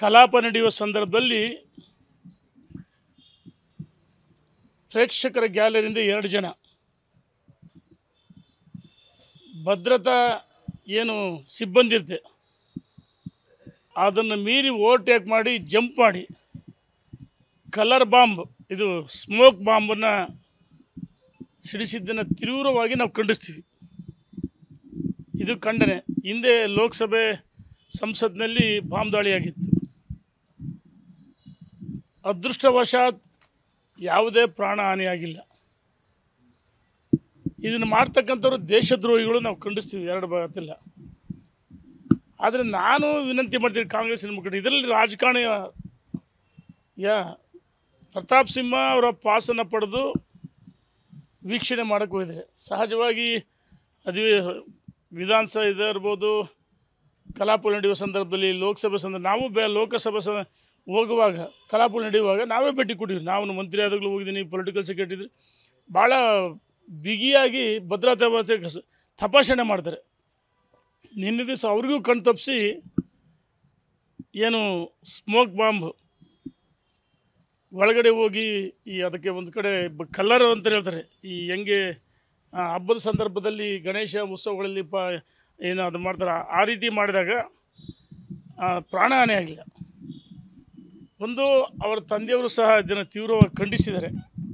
ಕಲಾಪ ನಡೆಯುವ ಸಂದರ್ಭದಲ್ಲಿ ಪ್ರೇಕ್ಷಕರ ಗ್ಯಾಲರಿಯಿಂದ ಎರಡು ಜನ ಭದ್ರತಾ ಏನು ಸಿಬ್ಬಂದಿ ಇರುತ್ತೆ ಅದನ್ನು ಮೀರಿ ಓವರ್ಟೇಕ್ ಮಾಡಿ ಜಂಪ್ ಮಾಡಿ ಕಲರ್ ಬಾಂಬ್ ಇದು ಸ್ಮೋಕ್ ಬಾಂಬನ್ನು ಸಿಡಿಸಿದ್ದನ್ನು ತೀವ್ರವಾಗಿ ನಾವು ಖಂಡಿಸ್ತೀವಿ ಇದು ಖಂಡನೆ ಹಿಂದೆ ಲೋಕಸಭೆ ಸಂಸತ್ನಲ್ಲಿ ಬಾಂಬ್ ದಾಳಿಯಾಗಿತ್ತು ಅದೃಷ್ಟವಶಾತ್ ಯಾವುದೇ ಪ್ರಾಣ ಹಾನಿಯಾಗಿಲ್ಲ ಇದನ್ನು ಮಾಡ್ತಕ್ಕಂಥವ್ರು ದೇಶದ್ರೋಹಿಗಳು ನಾವು ಖಂಡಿಸ್ತೀವಿ ಎರಡು ಮಾತಿಲ್ಲ ಆದರೆ ನಾನು ವಿನಂತಿ ಮಾಡ್ತೀನಿ ಕಾಂಗ್ರೆಸ್ಸಿನ ಮುಖಂಡ ಇದರಲ್ಲಿ ರಾಜಕಾರಣ ಯಾ ಪ್ರತಾಪ್ ಸಿಂಹ ಅವರ ಪಾಸನ್ನು ಪಡೆದು ವೀಕ್ಷಣೆ ಮಾಡೋಕ್ಕೆ ಹೋಗಿದ್ದಾರೆ ಸಹಜವಾಗಿ ಅಧಿವೇ ವಿಧಾನಸಭೆ ಇದು ಇರ್ಬೋದು ಕಲಾಪ ನಡೆಯುವ ಸಂದರ್ಭದಲ್ಲಿ ಲೋಕಸಭೆ ಸಂದರ್ಭ ನಾವು ಬೇ ಲೋಕಸಭೆ ಸ ಹೋಗುವಾಗ ಕಲಾಪ ನಡೆಯುವಾಗ ನಾವೇ ಭೇಟಿ ಕೊಟ್ಟಿದ್ವಿ ನಾವು ಮಂತ್ರಿ ಆದಾಗಲೂ ಹೋಗಿದ್ದೀನಿ ಪೊಲಿಟಿಕಲ್ ಸೆಕ್ರೆಟರಿ ಭಾಳ ಬಿಗಿಯಾಗಿ ಭದ್ರತಾ ವ್ಯವಸ್ಥೆ ಕಸ- ತಪಾಸಣೆ ಮಾಡ್ತಾರೆ ನಿನ್ನೆ ದಿವಸ ಅವ್ರಿಗೂ ಕಣ್ ತಪ್ಪಿಸಿ ಏನು ಸ್ಮೋಕ್ ಬಾಂಬ್ ಒಳಗಡೆ ಹೋಗಿ ಈ ಅದಕ್ಕೆ ಒಂದು ಕಡೆ ಬ ಕಲ್ಲರ್ ಅಂತ ಹೇಳ್ತಾರೆ ಈ ಹೆಂಗೆ ಆ, ಹಬ್ಬದ ಸಂದರ್ಭದಲ್ಲಿ ಗಣೇಶ ಉತ್ಸವಗಳಲ್ಲಿ ಪ ಏನು ಅದು ಮಾಡ್ತಾರೆ ಆ- ಆ ರೀತಿ ಮಾಡಿದಾಗ ಆ, ಪ್ರಾಣಹಾನಿ ಆಗಿಲ್ಲ ಒಂದು ಅವರ ತಂದೆಯವರು ಸಹ ಇದನ್ನು ತೀವ್ರವಾಗಿ ಖಂಡಿಸಿದ್ದಾರೆ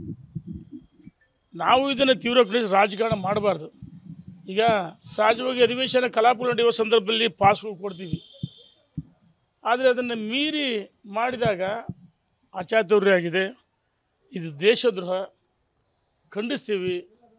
ನಾವು ಇದನ್ನು ತೀವ್ರ ಖಂಡಿಸಿ ರಾಜಕಾರಣ ಮಾಡಬಾರ್ದು ಈಗ ಸಹಜವಾಗಿ ಅಧಿವೇಶನ ಕಲಾಪಗಳು ನಡೆಯುವ ಸಂದರ್ಭದಲ್ಲಿ ಪಾಸ್ಗಳು ಕೊಡ್ತೀವಿ ಆದರೆ ಅದನ್ನು ಮೀರಿ ಮಾಡಿದಾಗ ಅಚಾತುರ್ಯ ಆಗಿದೆ ಇದು ದೇಶದ್ರೋಹ ಖಂಡಿಸ್ತೀವಿ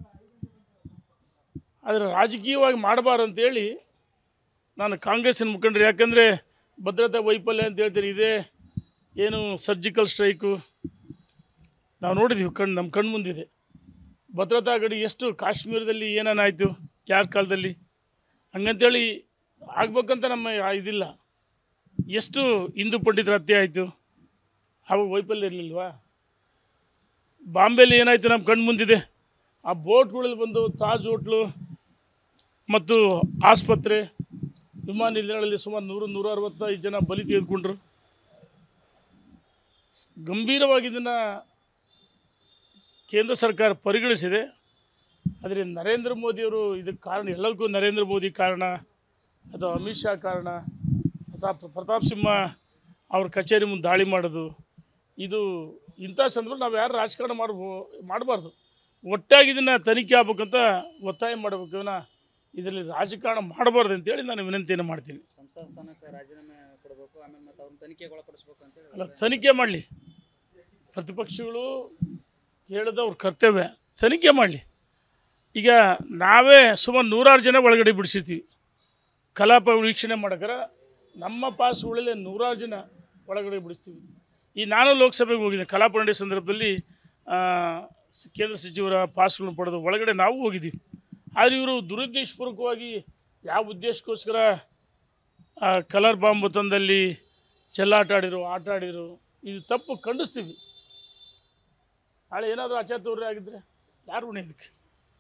ಆದರೆ ರಾಜಕೀಯವಾಗಿ ಮಾಡಬಾರ್ದು ಅಂತೇಳಿ ನಾನು ಕಾಂಗ್ರೆಸ್ಸಿನ ಮುಖಂಡರು ಯಾಕಂದರೆ ಭದ್ರತಾ ವೈಫಲ್ಯ ಅಂತ ಹೇಳ್ತಾರೆ ಇದೇ ಏನು ಸರ್ಜಿಕಲ್ ಸ್ಟ್ರೈಕು ನಾವು ನೋಡಿದ್ದೀವಿ ಕಣ್ಣು ನಮ್ಮ ಕಣ್ಣು ಮುಂದಿದೆ ಭದ್ರತಾ ಗಡಿ ಎಷ್ಟು ಕಾಶ್ಮೀರದಲ್ಲಿ ಏನೇನಾಯಿತು ಯಾರ ಕಾಲದಲ್ಲಿ ಹಂಗಂತೇಳಿ ಆಗ್ಬೇಕಂತ ನಮ್ಮ ಆ ಇದಿಲ್ಲ ಎಷ್ಟು ಹಿಂದೂ ಪಂಡಿತರ ಹತ್ಯೆ ಆಯಿತು ಅವಾಗ ವೈಫಲ್ಯ ಇರಲಿಲ್ವಾ ಬಾಂಬೆಲಿ ಏನಾಯಿತು ನಮ್ಮ ಕಣ್ಣು ಮುಂದಿದೆ ಆ ಬೋಟ್ಗಳಲ್ಲಿ ಬಂದು ತಾಜ್ ಹೋಟ್ಲು ಮತ್ತು ಆಸ್ಪತ್ರೆ ವಿಮಾನ ನಿಲ್ದಾಣಗಳಲ್ಲಿ ಸುಮಾರು ನೂರು ನೂರ ಅರವತ್ತೈದು ಜನ ಬಲಿ ತೆಗೆದುಕೊಂಡ್ರು ಸ್- ಗಂಭೀರವಾಗಿ ಇದನ್ನು ಕೇಂದ್ರ ಸರ್ಕಾರ ಪರಿಗಣಿಸಿದೆ ಆದರೆ ನರೇಂದ್ರ ಮೋದಿಯವರು ಇದಕ್ಕೆ ಕಾರಣ ಎಲ್ಲರಿಗೂ ನರೇಂದ್ರ ಮೋದಿ ಕಾರಣ ಅಥವಾ ಅಮಿತ್ ಶಾ ಕಾರಣ ಅಥವಾ ಪ್ರ- ಪ್ರತಾಪ್ ಸಿಂಹ ಅವ್ರ ಕಚೇರಿ ಮುಂದೆ ದಾಳಿ ಮಾಡೋದು ಇದು ಇಂಥ ಸಂದರ್ಭ ನಾವು ಯಾರು ರಾಜಕಾರಣ ಮಾಡ್ಬೋ ಮಾಡಬಾರ್ದು ಒಟ್ಟಾಗಿ ಇದನ್ನು ತನಿಖೆ ಆಗ್ಬೇಕಂತ ಒತ್ತಾಯ ಮಾಡಬೇಕು ಇವನ ಇದರಲ್ಲಿ ರಾಜಕಾರಣ ಮಾಡಬಾರ್ದು ಅಂತೇಳಿ ನಾನು ವಿನಂತಿಯನ್ನು ಮಾಡ್ತೀನಿ ಸಂಸತ್ ಸ್ಥಾನಕ್ಕೆ ರಾಜೀನಾಮೆ ಕೊಡಬೇಕು ಆಮೇಲೆ ಮತ್ತೆ ಅವ್ರನ್ನ ತನಿಖೆಗೆ ಒಳಪಡಿಸ್ಬೇಕು ಅಂತೇಳಿ ಅಲ್ಲ ತನಿಖೆ ಮಾಡಲಿ ಪ್ರತಿಪಕ್ಷಗಳು ಹೇಳೋದು ಅವ್ರ ಕರ್ತವ್ಯ ತನಿಖೆ ಮಾಡಲಿ ಈಗ ನಾವೇ ಸುಮಾರು ನೂರಾರು ಜನ ಒಳಗಡೆ ಬಿಡಿಸಿರ್ತೀವಿ ಕಲಾಪ ವೀಕ್ಷಣೆ ಮಾಡೋಕ್ಕಾರ ನಮ್ಮ ಪಾಸ್ ಉಳಿಲೆ ನೂರಾರು ಜನ ಒಳಗಡೆ ಬಿಡಿಸ್ತೀವಿ ಈ ನಾನು ಲೋಕಸಭೆಗೆ ಹೋಗಿದ್ದೆ ಕಲಾಪ ನಡೆಯೋ ಸಂದರ್ಭದಲ್ಲಿ ಆ, ಸ- ಕೇಂದ್ರ ಸಚಿವರ ಪಾಸ್ಗಳನ್ನು ಪಡೆದು ಒಳಗಡೆ ನಾವು ಹೋಗಿದ್ದೀವಿ ಆದರೆ ಇವರು ದುರುದ್ದೇಶಪೂರ್ವಕವಾಗಿ ಯಾವ ಉದ್ದೇಶಕ್ಕೋಸ್ಕರ ಆ, ಕಲರ್ ಬಾಂಬ್ ತಂದಲ್ಲಿ ಚೆಲ್ಲಾಟ ಆಡಿದ್ರು ಆಟ ಆಡಿದ್ರು ಇದು ತಪ್ಪು ಖಂಡಿಸ್ತೀವಿ ನಾಳೆ ಏನಾದರೂ ಅಚಾತುರ್ಯ ಆಗಿದ್ದರೆ ಯಾರು ಉಣೆ ಇದಕ್ಕೆ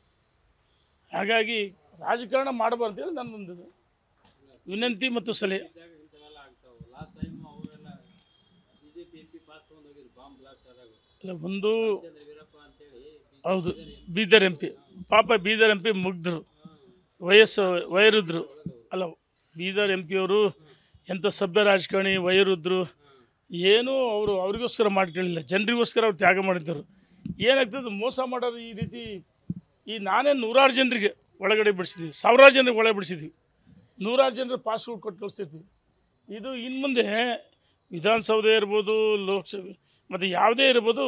ಹಾಗಾಗಿ ರಾಜಕಾರಣ ಮಾಡಬಾರ್ದು ಅಂತೇಳಿ ನನ್ನೊಂದು ವಿನಂತಿ ಮತ್ತು ಸಲಹೆ ಲಾಸ್ಟ್ ಟೈಮ್ ಅವರೆಲ್ಲ ಬಿಜೆಪಿ ಎಂ ಪಿ ಪಾಸ್ ತೊಗೊಂಡೋಗಿದ್ರು ಬಾಂಬ್ ಬ್ಲಾಸ್ಟ್ ಆದಾಗ ಅಲ್ಲ ಒಂದು ಚಂದ್ರ ವೀರಪ್ಪ ಅಂತೇಳಿ ಹೌದು ಬೀದರ್ ಎಂ ಪಿ ಪಾಪ ಬೀದರ್ ಎಂ ಪಿ ಮುಗ್ಧರು ವಯಸ್ಸು ವಯೋವೃದ್ಧರು ಅಲ್ಲ ಬೀದರ್ ಎಂ ಪಿಯವರು ಎಂಥ ಸಭ್ಯ ರಾಜಕಾರಣಿ ವಯೋವೃದ್ಧರು ಏನೂ ಅವರು ಅವ್ರಿಗೋಸ್ಕರ ಮಾಡ್ಕೊಳ್ಳಿಲ್ಲ ಜನರಿಗೋಸ್ಕರ ಅವ್ರು ತ್ಯಾಗ ಮಾಡಿದ್ದರು ಏನಾಗ್ತದೆ ಮೋಸ ಮಾಡೋರು ಈ ರೀತಿ ಈ ನಾನೇ ನೂರಾರು ಜನರಿಗೆ ಒಳಗಡೆ ಬಿಡಿಸಿದ್ವಿ ಸಾವಿರಾರು ಜನರಿಗೆ ಒಳಗೆ ಬಿಡಿಸಿದ್ವಿ ನೂರಾರು ಜನರ ಪಾಸ್ಗಳು ಕೊಟ್ಟು ಕಳಿಸ್ತಿರ್ತೀವಿ ಇದು ಇನ್ನು ಮುಂದೆ ವಿಧಾನಸೌಧ ಇರ್ಬೋದು ಲೋಕಸಭೆ ಮತ್ತು ಯಾವುದೇ ಇರ್ಬೋದು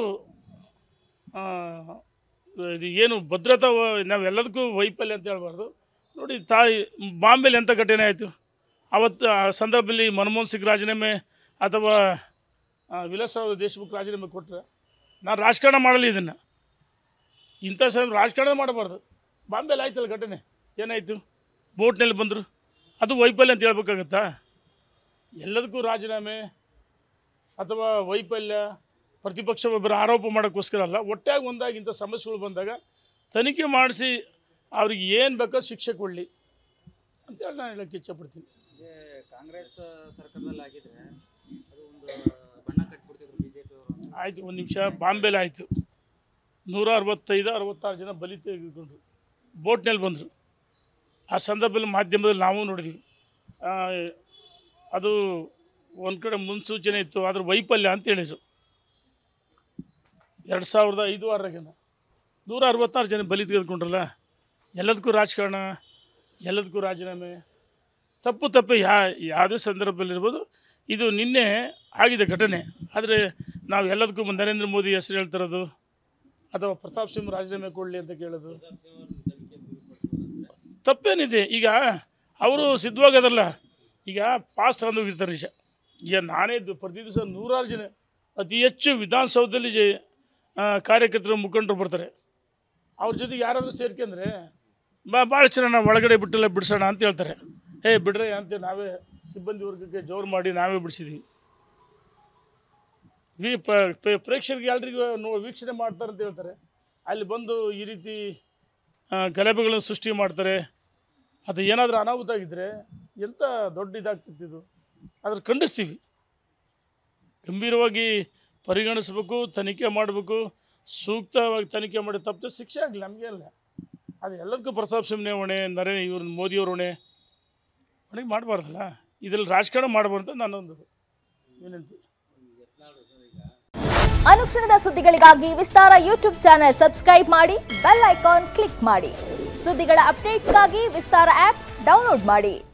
ಆ, ಇದು ಏನು ಭದ್ರತಾ ವ- ನಾವೆಲ್ಲದಕ್ಕೂ ವೈಫಲ್ಯ ಅಂತ ಹೇಳ್ಬಾರ್ದು ನೋಡಿ ತಾಯಿ ಬಾಂಬೆಲಿ ಎಂಥ ಘಟನೆ ಆಯಿತು ಅವತ್ತು ಆ ಸಂದರ್ಭದಲ್ಲಿ ಮನಮೋಹನ್ ಸಿಂಗ್ ರಾಜೀನಾಮೆ ಅಥವಾ ಆ, ವಿಲಾಸರಾವ್ ದೇಶಮುಖ್ ರಾಜೀನಾಮೆ ಕೊಟ್ಟರೆ ನಾನು ರಾಜಕಾರಣ ಮಾಡಲಿ ಇದನ್ನು ಇಂಥ ಸಂದರ್ಭ ರಾಜಕಾರಣ ಮಾಡಬಾರ್ದು ಬಾಂಬೆಲಿ ಆಯ್ತಲ್ಲ ಘಟನೆ ಏನಾಯಿತು ಬೋಟ್ನಲ್ಲಿ ಬಂದರು ಅದು ವೈಫಲ್ಯ ಅಂತ ಹೇಳ್ಬೇಕಾಗತ್ತಾ ಎಲ್ಲದಕ್ಕೂ ರಾಜೀನಾಮೆ ಅಥವಾ ವೈಫಲ್ಯ ಪ್ರತಿಪಕ್ಷ ಒಬ್ಬರ ಆರೋಪ ಮಾಡೋಕ್ಕೋಸ್ಕರ ಅಲ್ಲ ಒಟ್ಟಾಗಿ ಒಂದಾಗಿ ಇಂಥ ಸಮಸ್ಯೆಗಳು ಬಂದಾಗ ತನಿಖೆ ಮಾಡಿಸಿ ಅವ್ರಿಗೆ ಏನು ಬೇಕೋ ಶಿಕ್ಷೆ ಕೊಡಲಿ ಅಂತೇಳಿ ನಾನು ಹೇಳೋಕ್ಕೆ ಇಚ್ಛಪಡ್ತೀನಿ ಇದೇ ಕಾಂಗ್ರೆಸ್ ಸರ್ಕಾರದಲ್ಲಿ ಆಗಿದ್ರೆ ಅದು ಆಯಿತು ಒಂದು ನಿಮಿಷ ಬಾಂಬೆಲಿ ಆಯಿತು ನೂರ ಅರವತ್ತೈದು ಅರವತ್ತಾರು ಜನ ಬಲಿ ತೆಗೆದುಕೊಂಡ್ರು ಬೋಟ್ನಲ್ಲಿ ಬಂದರು ಆ ಸಂದರ್ಭದಲ್ಲಿ ಮಾಧ್ಯಮದಲ್ಲಿ ನಾವು ನೋಡಿದ್ವಿ ಆ, ಅದು ಒಂದು ಕಡೆ ಮುನ್ಸೂಚನೆ ಇತ್ತು ಅದ್ರ ವೈಫಲ್ಯ ಅಂತ ಹೇಳಿದರು ಎರಡು ಸಾವಿರದ ಐದು ಆರರಾಗಿನ ನೂರ ಅರವತ್ತಾರು ಜನ ಬಲಿ ತೆಗೆದುಕೊಂಡ್ರಲ್ಲ ಎಲ್ಲದಕ್ಕೂ ರಾಜಕಾರಣ ಎಲ್ಲದಕ್ಕೂ ರಾಜೀನಾಮೆ ತಪ್ಪು ತಪ್ಪು ಯಾ ಯಾವುದೇ ಸಂದರ್ಭದಲ್ಲಿರ್ಬೋದು ಇದು ನಿನ್ನೆ ಆಗಿದೆ ಘಟನೆ ಆದರೆ ನಾವು ಎಲ್ಲದಕ್ಕೂ ಮುಂದೆ ನರೇಂದ್ರ ಮೋದಿ ಹೆಸರು ಹೇಳ್ತಿರೋದು ಅಥವಾ ಪ್ರತಾಪ್ ಸಿಂಹ ರಾಜೀನಾಮೆ ಕೊಡಲಿ ಅಂತ ಕೇಳೋದು ತಪ್ಪೇನಿದೆ ಈಗ ಅವರು ಸಿದ್ಧವಾಗೋದಲ್ಲ ಈಗ ಪಾಸ್ ತಗೊಂಡು ಹೋಗಿರ್ತಾರೆ ನಿಜ ಈಗ ನಾನೇ ದು- ಪ್ರತಿ ದಿವಸ ನೂರಾರು ಜನ ಅತಿ ಹೆಚ್ಚು ವಿಧಾನಸೌಧದಲ್ಲಿ ಜೆ ಆ, ಕಾರ್ಯಕರ್ತರು ಮುಖಂಡರು ಬರ್ತಾರೆ ಅವ್ರ ಜೊತೆಗೆ ಯಾರಾದರೂ ಸೇರ್ಕೊಂಡ್ರೆ ಬಾ ಭಾಳ ಚೆನ್ನಾಗಿ ನಾವು ಒಳಗಡೆ ಬಿಟ್ಟೆಲ್ಲ ಬಿಡಿಸೋಣ ಅಂತ ಹೇಳ್ತಾರೆ ಏ ಬಿಡ್ರೆ ಅಂತ ನಾವೇ ಸಿಬ್ಬಂದಿ ವರ್ಗಕ್ಕೆ ಜೋರು ಮಾಡಿ ನಾವೇ ಬಿಡಿಸಿದ್ದೀವಿ ವಿ ಪ- ಪ- ಪ್ರೇಕ್ಷಕರಿಗೆ ಎಲ್ರಿಗೂ ನೋ ವೀಕ್ಷಣೆ ಮಾಡ್ತಾರೆ ಅಂತ ಹೇಳ್ತಾರೆ ಅಲ್ಲಿ ಬಂದು ಈ ರೀತಿ ಆ, ಗಲಭೆಗಳನ್ನು ಸೃಷ್ಟಿ ಮಾಡ್ತಾರೆ ಅದು ಏನಾದರೂ ಅನಾಹುತ ಆಗಿದ್ದರೆ ಎಂಥ ದೊಡ್ಡ ಇದಾಗ್ತಿತ್ತು ಇದು ಅದ್ರ ಖಂಡಿಸ್ತೀವಿ ಗಂಭೀರವಾಗಿ ಪರಿಗಣಿಸ್ಬೇಕು ತನಿಖೆ ಮಾಡಬೇಕು ಸೂಕ್ತವಾಗಿ ತನಿಖೆ ಮಾಡಿ ತಪ್ಪಿದ್ರೆ ಶಿಕ್ಷೆ ಆಗಲಿ ನಮಗೆ ಅಲ್ಲ ಅದು ಎಲ್ಲದಕ್ಕೂ ಪ್ರತಾಪ್ ಸಿಂಹನೇ ಹೊಣೆ ನರೇ ಇವ್ರ ಮೋದಿಯವ್ರ ಹೊಣೆ ಹೊಣೆ ಮಾಡಬಾರ್ದಲ್ಲ ಇದರಲ್ಲಿ ರಾಜಕಾರಣ ಮಾಡಬಾರ್ದು ನನ್ನೊಂದು ವಿನಂತಿ ಅನುಕ್ಷಣದ ಸುದ್ದಿಗಳಿಗಾಗಿ ವಿಸ್ತಾರ ಯೂಟ್ಯೂಬ್ ಚಾನೆಲ್ ಸಬ್ಸ್ಕ್ರೈಬ್ ಮಾಡಿ ಬೆಲ್ ಐಕಾನ್ ಕ್ಲಿಕ್ ಮಾಡಿ ಸುದ್ದಿಗಳ ಅಪ್ಡೇಟ್ಸ್ಗಾಗಿ ವಿಸ್ತಾರ ಆಪ್ ಡೌನ್ಲೋಡ್ ಮಾಡಿ